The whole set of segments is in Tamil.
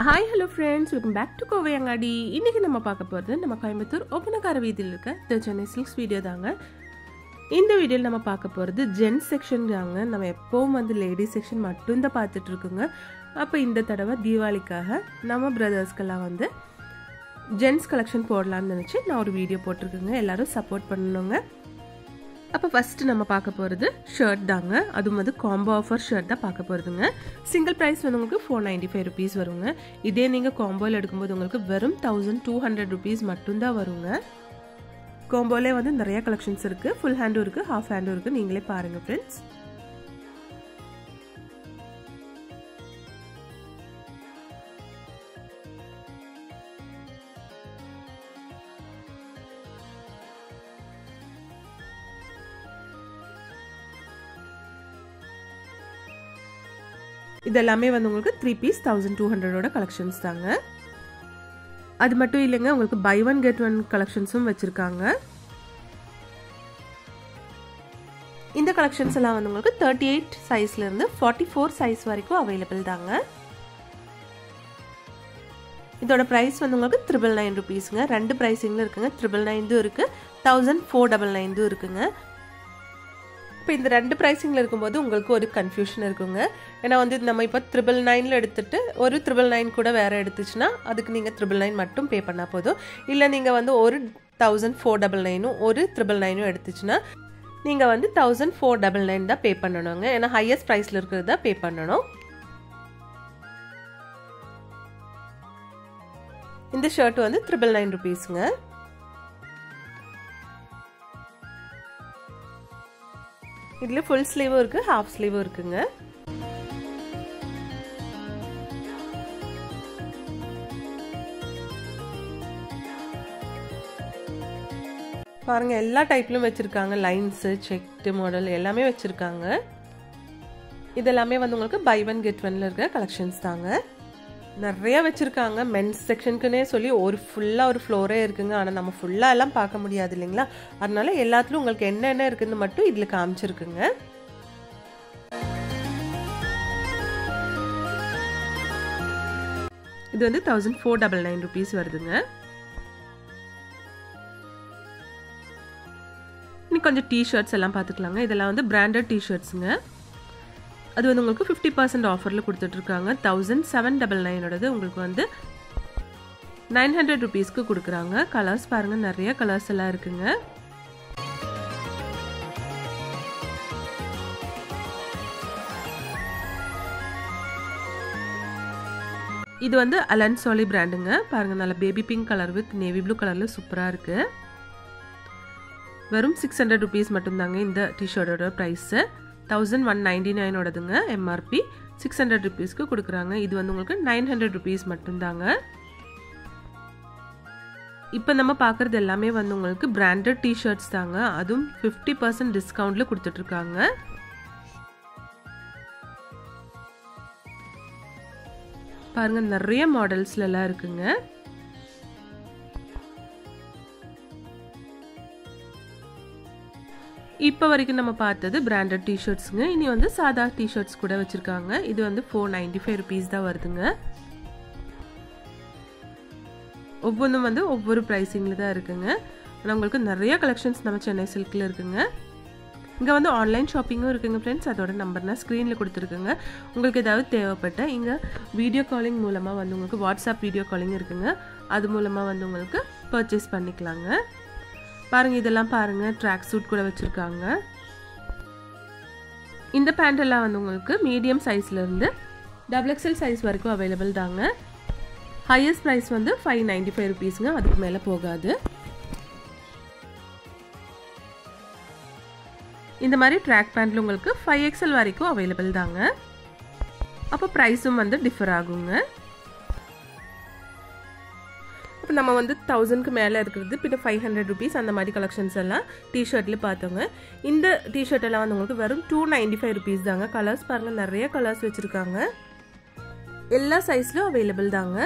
hi hello friends welcome back to Kovai Angadi இன்றைக்கி நம்ம பார்க்க போகிறது நம்ம கோயம்புத்தூர் ஒப்பனக்கார வீதியில் இருக்க த சென்னை சில்க்ஸ் வீடியோ தாங்க இந்த வீடியோவில் நம்ம பார்க்க போகிறது ஜென்ஸ் செக்ஷன் தாங்க நம்ம எப்போவும் வந்து லேடிஸ் செக்ஷன் மட்டும்தான் பார்த்துட்டு இருக்கோங்க அப்போ இந்த தடவை தீபாவளிக்காக நம்ம பிரதர்ஸ்க்கெல்லாம் வந்து ஜென்ஸ் கலெக்ஷன் போடலான்னு நினச்சி நான் ஒரு வீடியோ போட்டிருக்கேங்க எல்லோரும் சப்போர்ட் பண்ணணுங்க அப்போ ஃபஸ்ட்டு நம்ம பார்க்க போகிறது ஷர்ட் தாங்க அதுவும் வந்து காம்போ ஆஃபர் ஷர்ட் தான் பார்க்க போகிறதுங்க சிங்கிள் ப்ரைஸ் வந்து உங்களுக்கு ஃபோர் நைன்டி ஃபைவ் ருபீஸ் வருங்க இதே நீங்கள் காம்போவில் எடுக்கும்போது உங்களுக்கு வெறும் தௌசண்ட் டூ ஹண்ட்ரட் ருபீஸ் மட்டும்தான் வருங்க காம்போலே வந்து நிறைய கலெக்ஷன்ஸ் இருக்குது ஃபுல் ஹேண்டும் இருக்குது ஹாஃப் ஹேண்டும் இருக்குது நீங்களே பாருங்கள் ஃப்ரெண்ட்ஸ் இது எல்லாமே வந்து உங்களுக்கு த்ரீ பீஸ் தௌசண்ட் டூ ஹண்ட்ரடோட கலெக்ஷன்ஸ் தாங்க அது மட்டும் இல்லைங்க உங்களுக்கு பை ஒன் கெட் ஒன் கலெக்ஷன்ஸும் வச்சுருக்காங்க இந்த கலெக்ஷன்ஸ் எல்லாம் வந்து உங்களுக்கு தேர்ட்டி எயிட் சைஸ்லேருந்து ஃபார்ட்டி ஃபோர் சைஸ் வரைக்கும் அவைலபிள் தாங்க இதோட ப்ரைஸ் வந்து உங்களுக்கு த்ரிபிள் நைன் ருபீஸுங்க ரெண்டு ப்ரைஸிங்கில் இருக்குங்க த்ரிபிள் நைன்தும் இருக்குது தௌசண்ட் ஃபோர் டபுள் நைன்தும் இருக்குங்க இப்போ இந்த ரெண்டு ப்ரைஸிங்கில் இருக்கும்போது உங்களுக்கு ஒரு கன்ஃபியூஷன் இருக்குங்க ஏன்னா வந்து நம்ம இப்போ த்ரிபிள் நைனில் எடுத்துகிட்டு ஒரு த்ரிபிள் நைன் கூட வேறு எடுத்துச்சுன்னா அதுக்கு நீங்கள் த்ரிபிள் நைன் மட்டும் பே பண்ணால் போதும் இல்லை நீங்கள் வந்து ஒரு தௌசண்ட் ஃபோர் டபுள் நைனும் ஒரு த்ரிபிள் நைனும் எடுத்துச்சுன்னா நீங்கள் வந்து தௌசண்ட் ஃபோர் டபுள் நைன் தான் பே பண்ணணுங்க ஏன்னா ஹையஸ்ட் ப்ரைஸில் இருக்கிறது தான் பே பண்ணணும் இந்த ஷர்ட் வந்து த்ரிபிள் நைன் ருபீஸுங்க இதில் ஃபுல் ஸ்லீவும் இருக்குது ஹாஃப் ஸ்லீவும் இருக்குங்க பாருங்கள் எல்லா டைப்லையும் வச்சுருக்காங்க லைன்ஸு செக்டு மாடல் எல்லாமே வச்சுருக்காங்க இதெல்லாமே வந்து உங்களுக்கு பை ஒன் கெட் ஒன்ல இருக்கிற கலெக்ஷன்ஸ் தாங்க நிறைய வச்சுருக்காங்க மென்ஸ் செக்ஷனுக்குன்னே சொல்லி ஒரு ஃபுல்லாக ஒரு ஃப்ளோரே இருக்குங்க ஆனால் நம்ம ஃபுல்லாக எல்லாம் பார்க்க முடியாது இல்லைங்களா அதனால எல்லாத்துலையும் உங்களுக்கு என்னென்ன இருக்குன்னு மட்டும் இதில் காமிச்சிருக்குங்க இது வந்து thousand four double nine rupees வருதுங்க இன்னும் கொஞ்சம் டிஷர்ட்ஸ் எல்லாம் பார்த்துக்கலாங்க இதெல்லாம் வந்து பிராண்டட் டிஷர்ட்ஸுங்க அது வந்து உங்களுக்கு ஃபிஃப்டி பர்சன்ட் ஆஃபரில் கொடுத்துட்ருக்காங்க தௌசண்ட் செவன் டபுள் நைனோடது உங்களுக்கு வந்து நைன் ஹண்ட்ரட் ருபீஸ்க்கு கொடுக்குறாங்க கலர்ஸ் பாருங்கள் நிறைய கலர்ஸ் எல்லாம் இருக்குங்க இது வந்து அலன் சோலி பிராண்டுங்க பாருங்கள் நல்ல baby pink colour with navy blue கலரில் சூப்பராக இருக்குது வெறும் சிக்ஸ் ஹண்ட்ரட் ருபீஸ் மட்டும்தாங்க இந்த டிஷர்ட்டோட ப்ரைஸு தௌசண்ட் ஒன் நைன்டி நைனோடதுங்க எம்ஆர்பி சிக்ஸ் ஹண்ட்ரட் ருபீஸ்க்கு கொடுக்குறாங்க இது வந்து உங்களுக்கு நைன் ஹண்ட்ரட் ருபீஸ் மட்டும்தாங்க இப்போ நம்ம பார்க்குறது எல்லாமே வந்து உங்களுக்கு பிராண்டட் டிஷர்ட்ஸ் தாங்க அதுவும் ஃபிஃப்டி பர்சன்ட் டிஸ்கவுண்ட்டில் கொடுத்துட்ருக்காங்க பாருங்கள் நிறைய மாடல்ஸ்லலாம் இருக்குங்க இப்போ வரைக்கும் நம்ம பார்த்தது பிராண்டட் டிஷர்ட்ஸுங்க இனி வந்து சாதா டிஷர்ட்ஸ் கூட வச்சுருக்காங்க இது வந்து ஃபோர் நைன்டி ஃபைவ் ருபீஸ் தான் வருதுங்க ஒவ்வொன்றும் வந்து ஒவ்வொரு ப்ரைஸிங்கில் தான் இருக்குங்க ஆனால் உங்களுக்கு நிறைய கலெக்ஷன்ஸ் நம்ம சென்னை சில்கில் இருக்குங்க இங்கே வந்து ஆன்லைன் ஷாப்பிங்கும் இருக்குங்க ஃப்ரெண்ட்ஸ் அதோட நம்பர் நான் ஸ்க்ரீனில் கொடுத்துருக்குங்க உங்களுக்கு ஏதாவது தேவைப்பட்ட இங்கே வீடியோ காலிங் மூலமாக வந்து உங்களுக்கு வாட்ஸ்அப் வீடியோ காலிங் இருக்குங்க அது மூலமாக வந்து உங்களுக்கு பர்ச்சேஸ் பண்ணிக்கலாங்க பாருங்கள் இதெல்லாம் பாருங்கள் ட்ராக் சூட் கூட வச்சுருக்காங்க இந்த பேண்ட் எல்லாம் வந்து உங்களுக்கு மீடியம் சைஸ்லேருந்து டபுள் எக்ஸல் சைஸ் வரைக்கும் அவைலபிள் தாங்க ஹையஸ்ட் ப்ரைஸ் வந்து ஃபைவ் நைன்டி ஃபைவ் ருபீஸுங்க அதுக்கு மேலே போகாது இந்த மாதிரி ட்ராக் பேண்ட்டில் உங்களுக்கு ஃபைவ் எக்ஸல் வரைக்கும் அவைலபிள் தாங்க அப்போ ப்ரைஸும் வந்து டிஃபர் ஆகுங்க இப்போ நம்ம வந்து தௌசண்ட்க்கு மேலே இருக்கிறது பின்ன ஃபைவ் ஹண்ட்ரட் ருபீஸ் அந்த மாதிரி கலெக்ஷன்ஸ் எல்லாம் டிஷர்ட்டில் பார்த்தோங்க இந்த டிஷர்ட் எல்லாம் வந்து உங்களுக்கு வெறும் டூ நைன்டி ஃபைவ் ருபீஸ் தாங்க கலர்ஸ் பாருங்கள் நிறைய கலர்ஸ் வச்சுருக்காங்க எல்லா சைஸ்லையும் அவைலபிள் தாங்க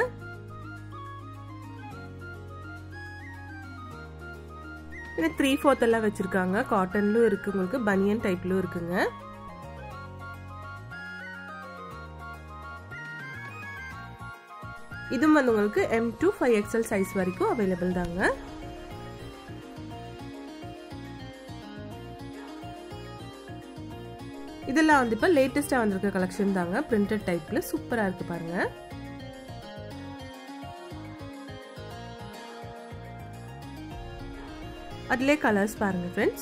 இது த்ரீ ஃபோர்த் எல்லாம் வச்சுருக்காங்க காட்டன்லும் இருக்குது உங்களுக்கு பனியன் டைப்லும் இருக்குங்க இதுவும் வந்து உங்களுக்கு M to five XL size வரைக்கும் அவைலபிள் தாங்க இதெல்லாம் வந்து இப்போ லேட்டஸ்ட்டாக வந்திருக்க கலெக்ஷன் தாங்க பிரிண்டட் டைப்பில் சூப்பராக இருக்குது பாருங்கள் அதிலே கலர்ஸ் பாருங்கள் ஃப்ரெண்ட்ஸ்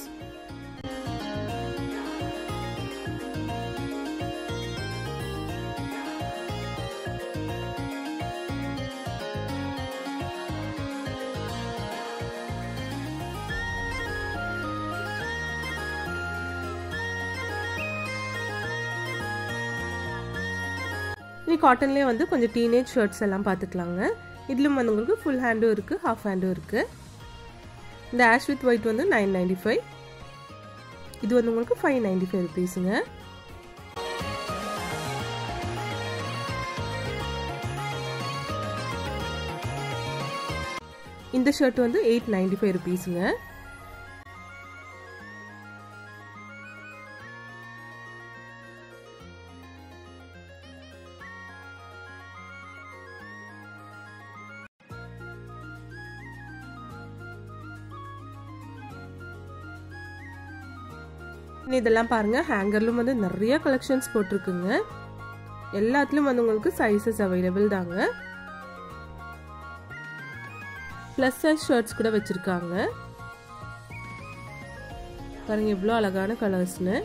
இனி காட்டன்லேயே வந்து கொஞ்சம் டீனேஜ் ஷர்ட்ஸ் எல்லாம் பார்த்துக்கலாங்க இதிலும் வந்து உங்களுக்கு ஃபுல் ஹேண்டும் இருக்குது ஹாஃப் ஹேண்டும் இருக்குது இந்த ஆஷ் வித் ஒயிட் வந்து நைன் நைன்டி ஃபைவ் இது வந்து உங்களுக்கு ஃபைவ் நைன்டி ஃபைவ் ருபீஸுங்க இந்த ஷர்ட் வந்து எயிட் நைன்டி ஃபைவ் ருபீஸுங்க இதெல்லாம் பாருங்க ஹேங்கர்லும் வந்து நிறைய கலெக்ஷன்ஸ் போட்டிருக்குங்க எல்லாத்துலயும் வந்து உங்களுக்கு சைசஸ் அவைலபிள் தாங்க ப்ளஸ் சைஸ் ஷர்ட்ஸ் கூட வச்சிருக்காங்க பாருங்க எவ்வளோ அழகான கலர்ஸ்னு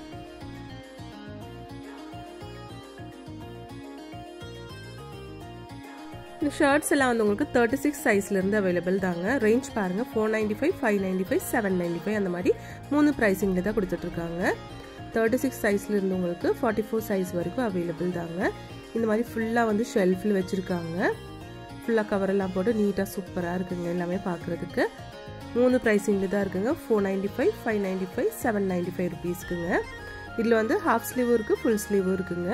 இந்த ஷர்ட்ஸ் எல்லாம் வந்து உங்களுக்கு தேர்ட்டி சிக்ஸ் சைஸ்லேருந்து அவைலபிள் தாங்க ரேஞ்ச் பாருங்கள் four ninety five five ninety five seven ninety five அந்த மாதிரி மூணு ப்ரைஸிங்கில் தான் கொடுத்துட்ருக்காங்க தேர்ட்டி சிக்ஸ் சைஸ்லேருந்து உங்களுக்கு ஃபார்ட்டி ஃபோர் சைஸ் வரைக்கும் அவைலபிள் தாங்க இந்த மாதிரி ஃபுல்லாக வந்து ஷெல்ஃபில் வச்சுருக்காங்க ஃபுல்லாக கவரெல்லாம் போட்டு நீட்டாக சூப்பராக இருக்குங்க எல்லாமே பார்க்குறதுக்கு மூணு ப்ரைஸிங்கில் தான் இருக்குங்க four ninety five five ninety five seven ninety five ருபீஸ்க்குங்க இதில் வந்து ஹாஃப் ஸ்லீவும் இருக்குது ஃபுல் ஸ்லீவும் இருக்குங்க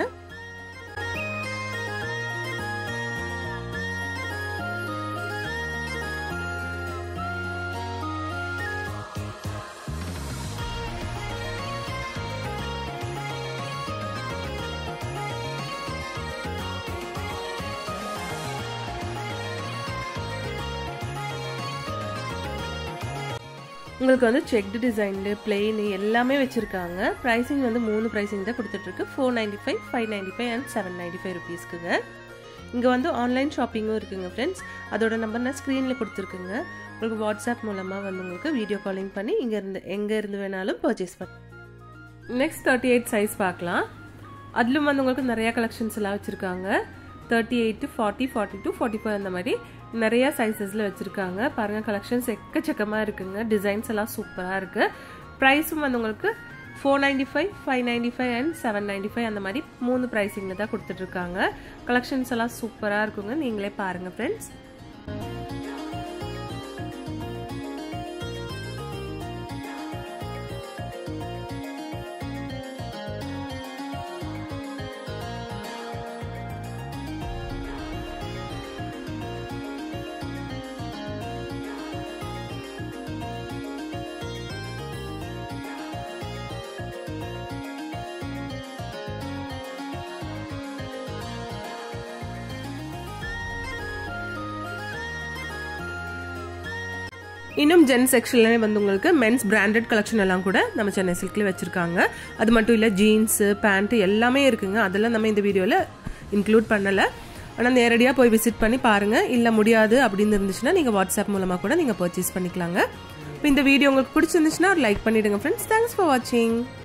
உங்களுக்கு வந்து செக்டு டிசைன்டு பிளெயின் எல்லாமே வச்சுருக்காங்க ப்ரைஸிங் வந்து மூணு ப்ரைஸிங் தான் கொடுத்துட்ருக்கு four ninety five five ninety five and seven ninety five ருபீஸ்க்குங்க இங்கே வந்து ஆன்லைன் ஷாப்பிங்கும் இருக்குங்க ஃப்ரெண்ட்ஸ் அதோட நம்பர் நான் ஸ்க்ரீனில் கொடுத்துருக்குங்க உங்களுக்கு வாட்ஸ்அப் மூலமாக வந்து உங்களுக்கு வீடியோ காலிங் பண்ணி இங்கே இருந்து எங்கே இருந்து வேணாலும் பர்ச்சேஸ் பண்ண நெக்ஸ்ட் தேர்ட்டி எயிட் சைஸ் பார்க்கலாம் அதிலும் வந்து உங்களுக்கு நிறையா கலெக்ஷன்ஸ் எல்லாம் வச்சுருக்காங்க thirty eight to forty forty two forty four அந்த மாதிரி நிறையா சைஸஸில் வச்சுருக்காங்க பாருங்கள் கலெக்ஷன்ஸ் எக்கச்சக்கமாக இருக்குங்க டிசைன்ஸ் எல்லாம் சூப்பராக இருக்குது ப்ரைஸும் வந்து உங்களுக்கு four ninety five five ninety five and seven ninety five அந்த மாதிரி மூணு ப்ரைஸிங்கில் தான் கொடுத்துட்ருக்காங்க கலெக்ஷன்ஸ் எல்லாம் சூப்பராக இருக்குங்க நீங்களே பாருங்கள் ஃப்ரெண்ட்ஸ் இன்னும் ஜென் செக்ஷன்லேயே வந்து உங்களுக்கு மென்ஸ் பிராண்டட் கலெக்ஷன் எல்லாம் கூட நம்ம சென்னை சில்கில் வச்சுருக்காங்க அது மட்டும் இல்லை ஜீன்ஸு பேண்ட்டு எல்லாமே இருக்குங்க அதெல்லாம் நம்ம இந்த வீடியோவில் இன்க்ளூட் பண்ணலை ஆனால் நேரடியாக போய் விசிட் பண்ணி பாருங்கள் இல்லை முடியாது அப்படின்னு இருந்துச்சுன்னா நீங்கள் வாட்ஸ்அப் மூலமாக கூட நீங்கள் பர்ச்சேஸ் பண்ணிக்கலாங்க இப்போ இந்த வீடியோ உங்களுக்கு பிடிச்சிருந்துச்சுன்னா லைக் பண்ணிவிடுங்க ஃப்ரெண்ட்ஸ் தேங்க்ஸ் ஃபார் வாட்சிங்